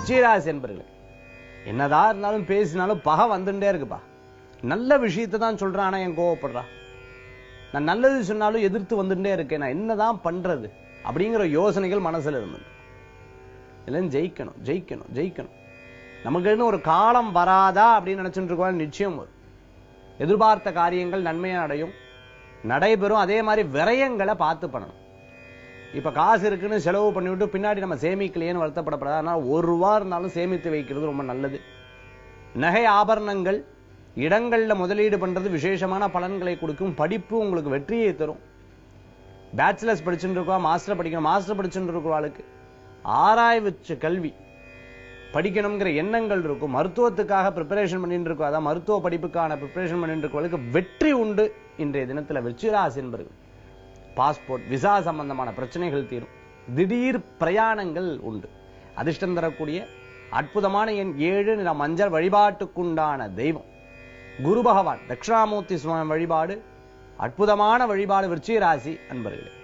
விருச்சிகராசி என்பர்களே என்னதான் இருந்தாலும் பேசினாலும் பகை வந்துட்டே இருக்குப்பா நல்ல விஷயத்தை தான் சொல்றேன் ஆனா என் கோவப்படுறா நான் நல்லது சொன்னாலும் எதிர்த்து வந்துட்டே இருக்கேன் நான் என்னதான் பண்றது அப்படிங்கிற யோசனைகள் மனசுல இருந்தது எல்லாம் ஜெயிக்கணும் ஜெயிக்கணும் ஜெயிக்கணும் நமக்குன்னு ஒரு காலம் வராதா அப்படின்னு நினைச்சுட்டு இருக்கோம் நிச்சயம் வரும் எதிர்பார்த்த காரியங்கள் நன்மையா அடையும் நடைபெறும் அதே மாதிரி விரயங்களை பார்த்து பண்ணணும் இப்ப காசு இருக்குன்னு செலவு பண்ணிவிட்டு பின்னாடி நம்ம சேமிக்கலையேன்னு வருத்தப்படப்படாது ஆனால் ஒரு ரூபா இருந்தாலும் சேமித்து வைக்கிறது ரொம்ப நல்லது நகை ஆபரணங்கள் இடங்கள்ல முதலீடு பண்றது விசேஷமான பலன்களை கொடுக்கும் படிப்பு உங்களுக்கு வெற்றியை தரும் பேச்சுலர்ஸ் படிச்சுட்டு இருக்கா மாஸ்டர் படிக்கணும் மாஸ்டர் படிச்சுட்டு இருக்கிறவாளுக்கு ஆராய்ச்சி கல்வி படிக்கணுங்கிற எண்ணங்கள் இருக்கும் மருத்துவத்துக்காக ப்ரிப்பரேஷன் பண்ணிட்டு இருக்கோம் அதான் மருத்துவ படிப்புக்கான ப்ரிப்பரேஷன் பண்ணிட்டு இருக்கவளுக்கு வெற்றி உண்டு இன்றைய தினத்துல விருச்சிகராசி என்பர்கள் பாஸ்போர்ட் விசா சம்பந்தமான பிரச்சனைகள் தீரும் திடீர் பிரயாணங்கள் உண்டு அதிர்ஷ்டம் தரக்கூடிய அற்புதமான எண் ஏழு நிற மஞ்சள் வழிபாட்டுக்குண்டான தெய்வம் குரு பகவான் தட்சிணாமூர்த்தி சுவாமி வழிபாடு அற்புதமான வழிபாடு விருச்சிக ராசி அன்பர்களே